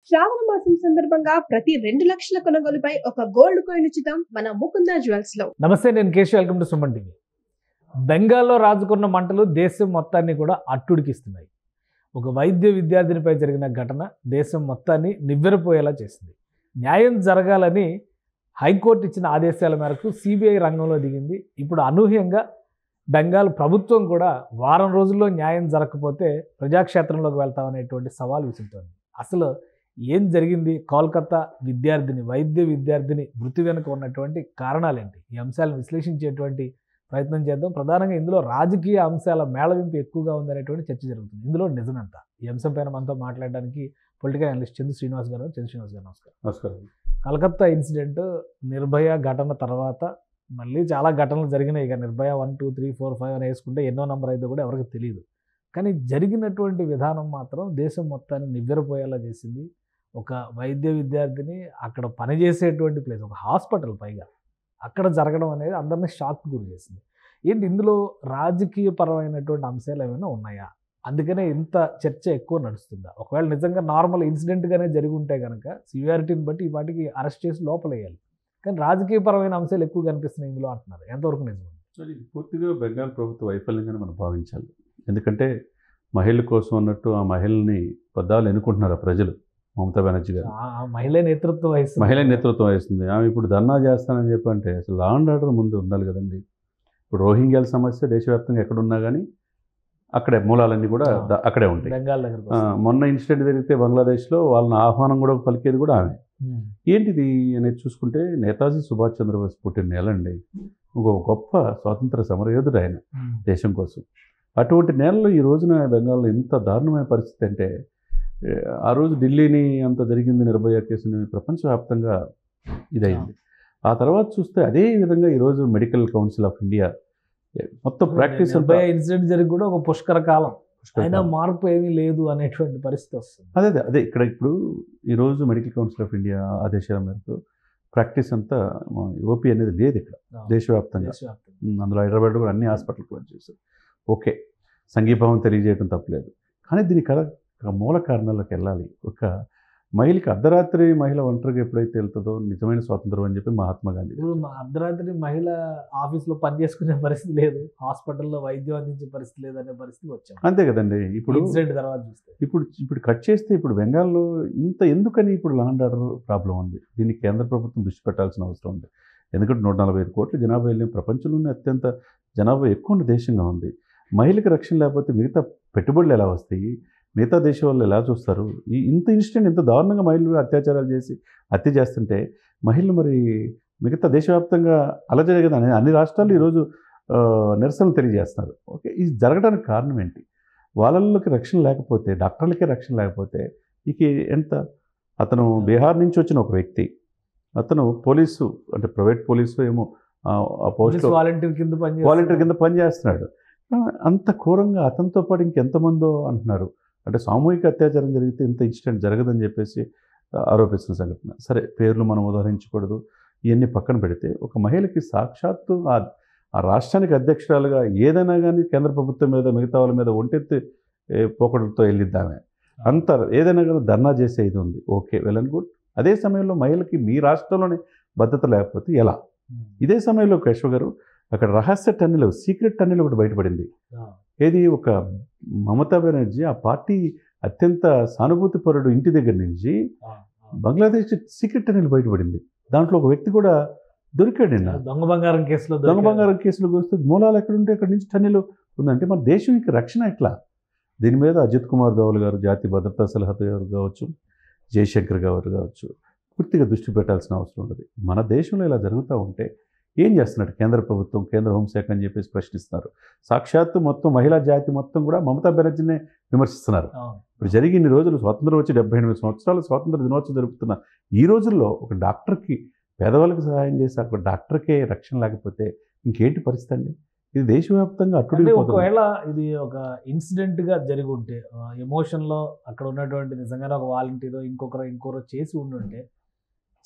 శ్రావణ మాసం సందర్భంగా ప్రతి రెండు లక్షల కొనుగోలుపై ఒక గోల్డ్ కాయిన్ ఉచితం మన ముకుంద జ్యువెల్స్ లో నమస్తే నేను Keshav welcome to Suman TV బెంగాల్లో రాజుకున్న మంటలు దేశం మొత్తాన్ని కూడా అట్టుడికిస్తున్నాయి ఒక వైద్య విద్యార్థినిపై జరిగిన ఘటన దేశం మొత్తాన్ని నివ్వెరపోయేలా చేసింది న్యాయం జరగాలని హైకోర్టు ఇచ్చిన ఆదేశాల మేరకు సిబిఐ రంగంలో దిగింది ఇప్పుడు అనూహ్యంగా బెంగాల్ ప్రభుత్వం కూడా వారం రోజుల్లో న్యాయం జరగకపోతే ప్రజాక్షేత్రంలోకి వెళ్తామనేటువంటి సవాల్ విసురుతోంది అసలు ఏం జరిగింది కోల్కతా విద్యార్థిని వైద్య విద్యార్థిని మృతి వెనుక ఉన్నటువంటి కారణాలేంటి ఈ అంశాలను విశ్లేషించేటువంటి ప్రయత్నం చేద్దాం ప్రధానంగా ఇందులో రాజకీయ అంశాల మేళవింపు ఎక్కువగా ఉందనేటువంటి చర్చ జరుగుతుంది ఇందులో నిజమెంత ఈ అంశం పైన మనతో మాట్లాడడానికి పొలిటికల్ అనలిస్ట్ చంద్ర శ్రీనివాస్ గారు చంద్ర శ్రీనివాస్ గారు నమస్కారం నమస్కారం కలకత్తా ఇన్సిడెంట్ నిర్భయ ఘటన తర్వాత మళ్ళీ చాలా ఘటనలు జరిగినాయి ఇక Nirbhaya one two three four five అని వేసుకుంటే ఎన్నో నెంబర్ అయితే కూడా ఎవరికి తెలియదు కానీ జరిగినటువంటి విధానం మాత్రం దేశం మొత్తాన్ని నివ్వెరపోయేలా చేసింది ఒక వైద్య విద్యార్థిని అక్కడ పనిచేసేటువంటి ప్లేస్ ఒక హాస్పిటల్ పైగా అక్కడ జరగడం అనేది అందరినీ షాక్ గురి చేసింది ఏంటి ఇందులో రాజకీయపరమైనటువంటి అంశాలు ఏమైనా ఉన్నాయా అందుకనే ఇంత చర్చ ఎక్కువ నడుస్తుందా ఒకవేళ నిజంగా నార్మల్ ఇన్సిడెంట్గానే జరిగి ఉంటే కనుక సివియారిటీని బట్టి ఈ వాటికి అరెస్ట్ చేసి లోపలేయాలి కానీ రాజకీయపరమైన అంశాలు ఎక్కువ కనిపిస్తున్నాయి ఇందులో అంటున్నారు ఎంతవరకు నిజం మరి పూర్తిగా బెంగాల్ ప్రభుత్వ వైఫల్యంగానే మనం భావించాలి ఎందుకంటే మహిళల కోసం అన్నట్టు ఆ మహిళల్ని పద్దాలు ఎన్నుకుంటున్నారు ఆ ప్రజలు మమతా బెనర్జీ గారు ఆ- ఆ మహిళ నేతృత్వం వహిస్తుంది మహిళ నేతృత్వం వహిస్తుంది ఆమె ఇప్పుడు ధర్నా చేస్తానని చెప్పంటే అసలు లా అండ్ ఆర్డర్ ముందు ఉండాలి కదండి ఇప్పుడు రోహింగ్యాల సమస్య దేశవ్యాప్తంగా ఎక్కడున్నా కానీ అక్కడే మూలాలన్నీ కూడా ద- అక్కడే ఉంటాయి బెంగాల్ దగ్గరకు ఆ, మొన్న ఇన్సిడెంట్ జరిగితే బంగ్లాదేశ్లో వాళ్ళని ఆహ్వానం కూడా పలికేది కూడా ఆమె ఏంటిది అనేది చూసుకుంటే నేతాజీ సుభాష్ చంద్రబోస్ పుట్టిన నెల అండి ఒక గొప్ప స్వాతంత్ర సమరయోధుడు ఆయన దేశం కోసం అటువంటి నేలలో ఈ రోజున బెంగాల్లో ఎంత దారుణమైన పరిస్థితి అంటే ఏ, ఆ రోజు ఢిల్లీని అంత జరిగింది నిర్భయ కేసుని ప్రపంచవ్యాప్తంగా ఇదైంది ఆ తర్వాత చూస్తే అదే విధంగా ఈరోజు మెడికల్ కౌన్సిల్ ఆఫ్ ఇండియా ఏ, మొత్తం ప్రాక్టీస్ అంతా నిర్భయ ఇన్సిడెంట్ జరిగి కూడా ఒక పుష్కర కాలం అయినా మార్పు ఏమీ లేదు అనేటువంటి పరిస్థితి వస్తుంది అదే అదే అదే ఇక్కడ ఇప్పుడు ఈరోజు మెడికల్ కౌన్సిల్ ఆఫ్ ఇండియా ఆదేశాల మేరకు ప్రాక్టీస్ అంతా ఓపీ అనేది లేదు ఇక్కడ దేశవ్యాప్తంగా దేశవ్యాప్తంగా. ఉమ్, అందులో హైదరాబాద్ కూడా అన్ని హాస్పిటల్ క్లోజ్ చేశారు ఓకే సంఘీభావం తెలియజేయడం తప్పలేదు కానీ దీనికి కల మూల కారణాలకు వెళ్ళాలి ఒక మహిళకి అర్ధరాత్రి మహిళ ఒంటరిగా ఎప్పుడైతే వెళ్తుందో నిజమైన స్వాతంత్రం అని చెప్పి మహాత్మా గాంధీ ఇప్పుడు మా అర్ధరాత్రి మహిళ ఆఫీస్లో పని చేసుకునే పరిస్థితి లేదు హాస్పిటల్లో వైద్యం అందించే పరిస్థితి లేదు అనే పరిస్థితి వచ్చాం అంతే కదండి ఇప్పుడు ఇన్సిడెంట్ తర్వాత చూస్తే ఇప్పుడు ఇప్పుడు కట్ చేస్తే ఇప్పుడు బెంగాల్లో ఇంత ఎందుకని ఇప్పుడు లాండ్ ఆర్డర్ ప్రాబ్లం ఉంది దీనికి కేంద్ర ప్రభుత్వం దృష్టి పెట్టాల్సిన అవసరం ఉంది ఎందుకంటే నూట నలభై ఐదు కోట్ల జనాభా వెళ్ళిన ప్రపంచంలోనే అత్యంత జనాభా ఎక్కువ ఉన్న దేశంగా ఉంది మహిళకి రక్షణ లేకపోతే మిగతా పెట్టుబడులు ఎలా వస్తాయి మిగతా దేశం వాళ్ళు ఎలా చూస్తారు ఈ ఇంత ఇన్సిడెంట్ ఇంత దారుణంగా మహిళలు అత్యాచారాలు చేసి హత్య చేస్తుంటే మహిళలు మరి మిగతా దేశవ్యాప్తంగా అలజడి కదా అన్ని- అన్ని రాష్ట్రాలు ఈరోజు ఆ, నిరసనలు తెలియజేస్తున్నారు ఓకే ఇది జరగడానికి కారణం ఏంటి వాళ్ళకి రక్షణ లేకపోతే డాక్టర్లకే రక్షణ లేకపోతే ఇక ఎంత అతను బీహార్ నుంచి వచ్చిన ఒక వ్యక్తి అతను పోలీసు అంటే ప్రైవేట్ పోలీసు ఏమో ఆ, ఆ పోలీస్ పోస్ట్ వాలంటీర్ కింద పని వాలంటీర్ కింద పనిచేస్తున్నాడు ఆ, అంత ఘోరంగా అతనితో పాటు ఇంకెంతమందో అంటున్నారు అంటే సామూహిక అత్యాచారం జరిగితే ఇంత ఇన్సిడెంట్ జరగదని చెప్పేసి ఆ, ఆరోపిస్తున్న సంఘటన సరే పేర్లు మనం ఉదాహరించకూడదు ఇవన్నీ పక్కన పెడితే ఒక మహిళకి సాక్షాత్తు ఆ ఆ రాష్ట్రానికి అధ్యక్షురాలుగా ఏదైనా కానీ కేంద్ర ప్రభుత్వం మీద మిగతా వాళ్ళ మీద ఒంటెత్తి ఏ, పోకడలతో వెళ్ళిద్దామే అంత ఏదైనా కానీ ధర్నా చేసే ఇది ఉంది ఓకే వెల్ అండ్ గుడ్ అదే సమయంలో మహిళకి మీ రాష్ట్రంలోనే భద్రత లేకపోతే ఎలా ఇదే సమయంలో కేశవ్ గారు అక్కడ రహస్య టన్నెల్ సీక్రెట్ టన్నెల్ ఒకటి బయటపడింది ఏది ఒక మమతా బెనర్జీ ఆ పార్టీ అత్యంత సానుభూతిపరుడు ఇంటి దగ్గర నుంచి బంగ్లాదేశ్ సీక్రెట్ టన్నెల్ బయటపడింది దాంట్లో ఒక వ్యక్తి కూడా దొరికాడు నిన్న దొంగ బంగారం కేసులో దొంగ దొరికారు. బంగారం కేసులకు వస్తే మూలాలు ఎక్కడుంటే అక్కడి నుంచి టన్నెల్ ఉందంటే మన దేశానికి రక్షణ ఎట్లా దీని మీద అజిత్ కుమార్ దోవల్ గారు జాతీయ భద్రతా సలహాదారు గారు కావచ్చు జయశంకర్ గారు కావచ్చు పూర్తిగా దృష్టి పెట్టాల్సిన అవసరం ఉండదు మన దేశంలో ఇలా జరుగుతూ ఉంటే ఏం చేస్తున్నాడు కేంద్ర ప్రభుత్వం కేంద్ర హోంశాఖ అని చెప్పేసి ప్రశ్నిస్తున్నారు సాక్షాత్తు మొత్తం మహిళా జాతి మొత్తం కూడా మమతా బెనర్జీనే విమర్శిస్తున్నారు అవును. ఇప్పుడు జరిగి ఇన్ని రోజులు స్వాతంత్రం వచ్చి డెబ్బై ఎనిమిది సంవత్సరాలు స్వాతంత్ర దినోత్సవం జరుపుతున్న ఈ రోజుల్లో ఒక డాక్టర్కి పేదవాళ్ళకి సహాయం చేసి ఒక డాక్టర్కే రక్షణ లేకపోతే ఇంకేంటి పరిస్థితి అండి ఇది దేశవ్యాప్తంగా అంటే అట్టుడిపోతుంది ఒకవేళ ఇది ఒక ఇన్సిడెంట్ గా జరిగి ఉంటే ఎమోషన్ లో అక్కడ ఉన్నటువంటి నిజంగానే ఒక వాలంటీర్ ఇంకొకరు ఇంకొకరు చేసి ఉండుంటే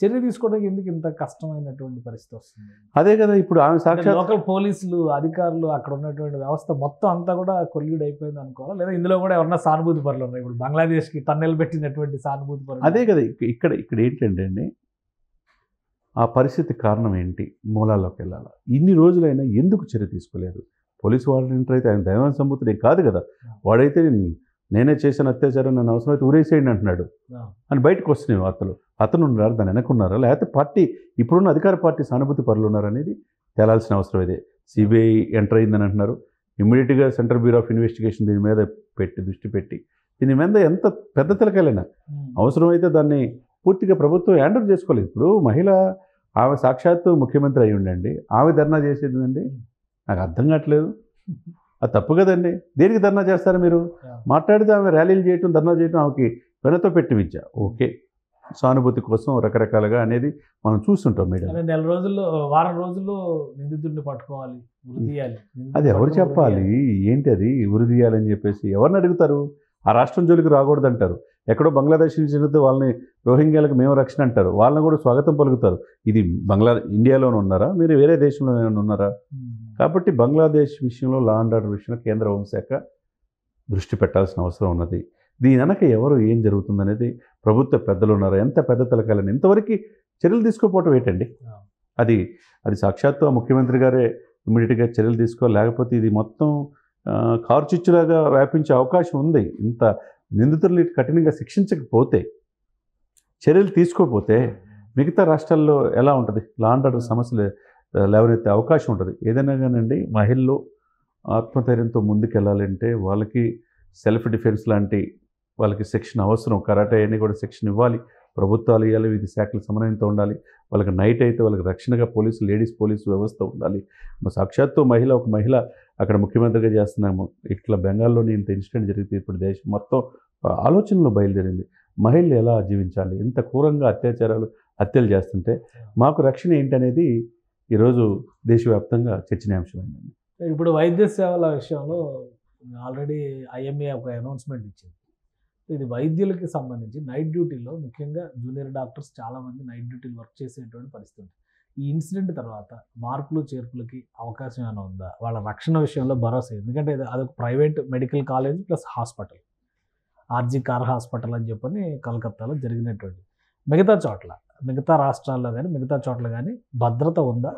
చర్య తీసుకోవడానికి ఎందుకు ఇంత కష్టమైనటువంటి పరిస్థితి వస్తుంది అదే కదా ఇప్పుడు ఆమె అంటే సాక్షాత్ లోకల్ పోలీసులు అధికారులు అక్కడ ఉన్నటువంటి వ్యవస్థ మొత్తం అంతా కూడా కొల్యూడ్ అయిపోయింది అనుకోవాలా లేదా ఇందులో కూడా ఎవరన్నా సానుభూతి పరులు ఉన్నాయి ఇప్పుడు బంగ్లాదేశ్కి టన్నెల్ పెట్టినటువంటి సానుభూతి పరులు అదే కదా ఇక్క- ఇక్కడ ఇక్కడ ఏంటంటే అండి ఆ పరిస్థితి కారణం ఏంటి మూలాల్లోకి వెళ్ళాలి ఇన్ని రోజులైనా ఎందుకు చర్య తీసుకోలేదు పోలీసు వాలంటీర్ అయితే ఆయన దైవం సంబూతుడే కాదు కదా వాడైతే నేనే చేసిన అత్యాచారం నన్ను అవసరమైతే ఊరేసేయండి అంటున్నాడు ఆ. అని బయటకు వస్తున్నాయి వార్తలు అతను ఉన్నారు దాని వెనకున్నారా లేకపోతే పార్టీ ఇప్పుడున్న అధికార పార్టీ సానుభూతి పరులు ఉన్నారనేది తేలాల్సిన అవసరం ఇదే సిబిఐ ఎంటర్ అయిందని అంటున్నారు ఇమ్మీడియట్గా సెంట్రల్ బ్యూరో ఆఫ్ ఇన్వెస్టిగేషన్ దీని మీద పెట్టి దృష్టి పెట్టి దీని మీద ఎంత పెద్ద తిలకాలైనా ఉమ్. అవసరమైతే దాన్ని పూర్తిగా ప్రభుత్వం హ్యాండిల్ చేసుకోలేదు ఇప్పుడు మహిళ ఆమె సాక్షాత్తు ముఖ్యమంత్రి అయి ఉండండి ఆమె ధర్నా చేసేదండి నాకు అర్థం కావట్లేదు అది తప్పు కదండి దేనికి ధర్నా చేస్తారు మీరు Yeah. మాట్లాడితే ఆమె ర్యాలీలు చేయటం ధర్నా చేయటం ఆమెకి వెనతో పెట్టి విద్య ఓకే సానుభూతి కోసం రకరకాలుగా అనేది మనం చూస్తుంటాం మీడియా అదే నెల రోజుల్లో వారం రోజుల్లో నిందితుడిని పట్టుకోవాలి ఉరి తీయాలి నిందితుడిని అది ఎవరు పట్టుకొని ఉరి చెప్పాలి తీయాలి. ఏంటి అది ఉరి తీయాలని చెప్పేసి ఎవరిని అడుగుతారు ఆ రాష్ట్రం జోలికి రాకూడదు అంటారు ఎక్కడో బంగ్లాదేశ్ నుంచి చెందితే వాళ్ళని రోహింగ్యాలకు మేము రక్షణ అంటారు వాళ్ళని కూడా స్వాగతం పలుకుతారు ఇది బంగ్లా ఇండియాలోనే ఉన్నారా మీరు వేరే దేశంలో ఏమైనా ఉన్నారా ఉమ్. కాబట్టి బంగ్లాదేశ్ విషయంలో లా అండ్ ఆర్డర్ విషయంలో కేంద్ర హోంశాఖ దృష్టి పెట్టాల్సిన అవసరం ఉన్నది దీని వెనక ఎవరు ఏం జరుగుతుందనేది ప్రభుత్వ పెద్దలు ఉన్నారు ఎంత పెద్ద తలకాలని ఇంతవరకు చర్యలు తీసుకోకపోవటం ఏంటండి అది అది సాక్షాత్తు ఆ ముఖ్యమంత్రి గారే ఇమ్మీడియట్గా చర్యలు తీసుకో లేకపోతే ఇది మొత్తం ఆ, కార్చిచ్చులాగా వ్యాపించే అవకాశం ఉంది ఇంత నిందితులు ఇటు కఠినంగా శిక్షించకపోతే చర్యలు తీసుకోకపోతే మిగతా రాష్ట్రాల్లో ఎలా ఉంటుంది లా అండ్ ఆర్డర్ సమస్యలు ఆ, లేవనెత్తే అవకాశం ఉంటుంది ఏదైనా కానివ్వండి మహిళలు ఆత్మధైర్యంతో ముందుకెళ్ళాలంటే వాళ్ళకి సెల్ఫ్ డిఫెన్స్ లాంటి వాళ్ళకి శిక్షణ అవసరం కరాటే అని కూడా శిక్షణ ఇవ్వాలి ప్రభుత్వాలు ఇవ్వాలి విధి శాఖల సమన్వయంతో ఉండాలి వాళ్ళకి నైట్ అయితే వాళ్ళకి రక్షణగా పోలీసు లేడీస్ పోలీసు వ్యవస్థ ఉండాలి మా సాక్షాత్తు మహిళ ఒక మహిళ అక్కడ ముఖ్యమంత్రిగా చేస్తున్నాము ఇట్లా బెంగాల్లోని ఇంత ఇన్సిడెంట్ జరిగితే ఇప్పుడు దేశం మొత్తం ఆ, ఆలోచనలో బయలుదేరింది మహిళలు ఎలా జీవించాలి ఇంత క్రూరంగా అత్యాచారాలు హత్యలు చేస్తుంటే మాకు రక్షణ ఏంటనేది ఈరోజు దేశవ్యాప్తంగా చర్చనీయాంశమైందండి ఇప్పుడు వైద్య సేవల విషయంలో ఆల్రెడీ ఐఎంఏ ఒక అనౌన్స్మెంట్ ఇచ్చింది ఇది వైద్యులకి సంబంధించి నైట్ డ్యూటీలో ముఖ్యంగా జూనియర్ డాక్టర్స్ చాలామంది నైట్ డ్యూటీలు వర్క్ చేసేటువంటి పరిస్థితి ఉంది ఈ ఇన్సిడెంట్ తర్వాత మార్పులు చేర్పులకి అవకాశం ఏమైనా ఉందా వాళ్ళ రక్షణ విషయంలో భరోసా ఎందుకంటే ఇది అదొక private medical college plus hospital R G Kar hospital అని చెప్పని కలకత్తాలో జరిగినటువంటి మిగతా చోట్ల మిగతా రాష్ట్రాల్లో కానీ మిగతా చోట్ల కానీ భద్రత ఉందా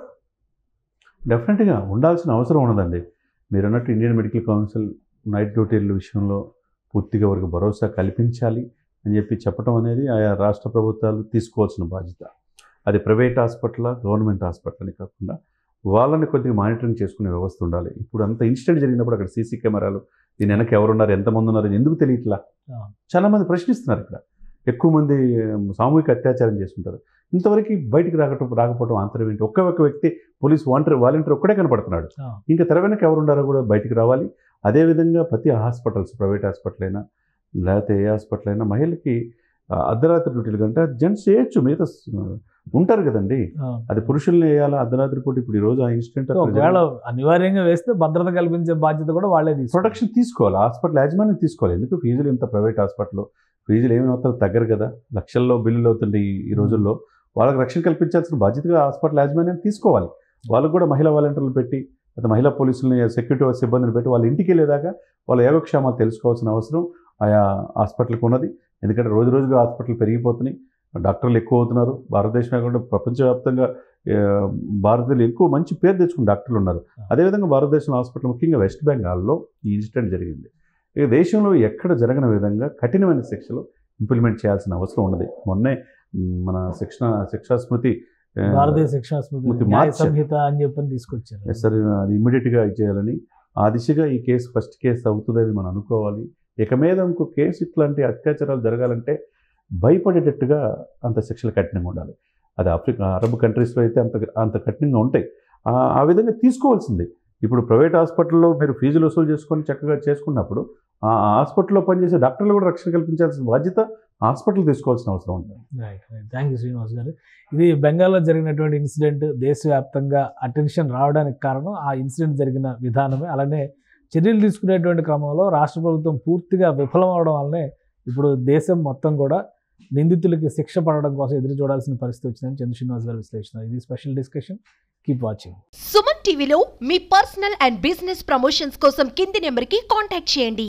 డెఫినెట్గా ఉండాల్సిన అవసరం ఉన్నదండి మీరు అన్నట్టు ఇండియన్ మెడికల్ కౌన్సిల్ నైట్ డ్యూటీల విషయంలో పూర్తిగా వారికి భరోసా కల్పించాలి అని చెప్పి చెప్పడం అనేది ఆయా రాష్ట్ర ప్రభుత్వాలు తీసుకోవాల్సిన బాధ్యత అది ప్రైవేట్ హాస్పిటల్ గవర్నమెంట్ హాస్పిటల్ అని కాకుండా వాళ్ళని కొద్దిగా మానిటరింగ్ చేసుకునే వ్యవస్థ ఉండాలి ఇప్పుడు అంత ఇన్సిడెంట్ జరిగినప్పుడు అక్కడ సీసీ కెమెరాలు దీని వెనక ఎవరున్నారు ఎంతమంది ఉన్నారు అని ఎందుకు తెలియట్లా ఆ. చాలామంది ప్రశ్నిస్తున్నారు ఇక్కడ ఎక్కువ మంది ఉమ్, సామూహిక అత్యాచారం చేస్తుంటారు ఇంతవరకు బయటికి రాకటం రాకపోవడం ఆంతరం ఏంటి ఒక్క ఒక్క వ్యక్తి పోలీస్ వాలంటీర్ వాలంటీర్ ఒక్కడే కనపడుతున్నాడు ఆ. ఇంకా తెర వెనక ఎవరు ఉండారో కూడా బయటికి రావాలి అదేవిధంగా ప్రతి హాస్పిటల్స్ ప్రైవేట్ హాస్పిటల్ అయినా లేకపోతే ఏ హాస్పిటల్ అయినా మహిళకి ఆ, అర్ధరాత్రి డ్యూటీలు కంటే జెంట్స్ చేయొచ్చు మిగతా స్- ఉంటారు కదండి అది పురుషుల్ని వేయాలా అర్ధరాత్రి పూట ఇప్పుడు ఈ రోజు ఆ ఇన్సిడెంట్ ఒకవేళ అనివార్యంగా వేస్తే భద్రత కల్పించే బాధ్యత కూడా వాళ్ళే తీసుకుంటారు ప్రొటెక్షన్ తీసుకోవాలి హాస్పిటల్ యాజమాన్యం తీసుకోవాలి ఎందుకు ఫీజులు ఇంత ప్రైవేట్ హాస్పిటల్లో ఫీజులు ఏమి అవుతారో తగ్గరు కదా లక్షల్లో బిల్లులు అవుతుంది ఈ- ఈ రోజుల్లో వాళ్ళకి రక్షణ కల్పించాల్సిన బాధ్యతగా హాస్పిటల్ యాజమాన్యం తీసుకోవాలి వాళ్ళకు కూడా మహిళా వాలంటీర్లు పెట్టి లేదా మహిళా పోలీసులని సెక్యూరిటీ సిబ్బందిని పెట్టి వాళ్ళ ఇంటికి వెళ్ళేదాకా వాళ్ళ యోగక్షేమాలు తెలుసుకోవాల్సిన అవసరం ఆయా హాస్పిటల్కి ఉన్నది ఎందుకంటే రోజు రోజుగా హాస్పిటల్ పెరిగిపోతున్నాయి డాక్టర్లు ఎక్కువ అవుతున్నారు భారతదేశమే కాకుండా ప్రపంచవ్యాప్తంగా ఆ, భారతీయులు ఎక్కువ మంచి పేరు తెచ్చుకున్న డాక్టర్లు ఉన్నారు అదేవిధంగా భారతదేశంలో హాస్పిటల్ ముఖ్యంగా వెస్ట్ బెంగాల్లో ఈ ఇన్సిడెంట్ జరిగింది ఇక దేశంలో ఎక్కడ జరగని విధంగా కఠినమైన శిక్షలు ఇంప్లిమెంట్ చేయాల్సిన అవసరం ఉన్నది మొన్నే మ్, మన శిక్షణ శిక్షా స్మృతి ఆ, భారతీయ శిక్షా స్మృతి స్మృతి న్యాయ మార్చారు. సంహిత అని చెప్పని తీసుకొచ్చారు ఎస్ సార్ అది ఇమ్మీడియట్గా ఇచ్చేయాలని ఆ దిశగా ఈ కేసు ఫస్ట్ కేసు అవుతుందని మనం అనుకోవాలి ఇక మీద ఇంకో కేసు ఇట్లాంటి అత్యాచారాలు జరగాలంటే భయపడేటట్టుగా అంత శిక్షలు కఠినంగా ఉండాలి అది ఆఫ్రికా అరబ్ కంట్రీస్లో అయితే అంత అంత కఠినంగా ఉంటాయి ఆ- ఆ విధంగా తీసుకోవాల్సింది ఇప్పుడు ప్రైవేట్ హాస్పిటల్లో మీరు ఫీజులు వసూలు చేసుకొని చక్కగా చేసుకున్నప్పుడు ఆ హాస్పిటల్లో పనిచేసే డాక్టర్లు కూడా రక్షణ కల్పించాల్సిన బాధ్యత హాస్పిటల్ తీసుకోవాల్సిన అవసరం ఉంది right right thank you Srinivas garu ఇది బెంగాల్లో జరిగినటువంటి ఇన్సిడెంట్ దేశవ్యాప్తంగా అటెన్షన్ రావడానికి కారణం ఆ ఇన్సిడెంట్ జరిగిన విధానమే అలానే చర్యలు తీసుకునేటువంటి క్రమంలో రాష్ట్ర ప్రభుత్వం పూర్తిగా విఫలం అవడం వల్లనే ఇప్పుడు దేశం మొత్తం కూడా నిందితులకి శిక్ష పడడం కోసం ఎదురు చూడాల్సిన పరిస్థితి వచ్చిందని చంద్ర శ్రీనివాస్ గారు విశ్లేషణ ఇది special discussion keep watching Suman టీవీలో మీ పర్సనల్ అండ్ బిజినెస్ ప్రమోషన్స్ కోసం కింది నెంబర్కి కాంటాక్ట్ చేయండి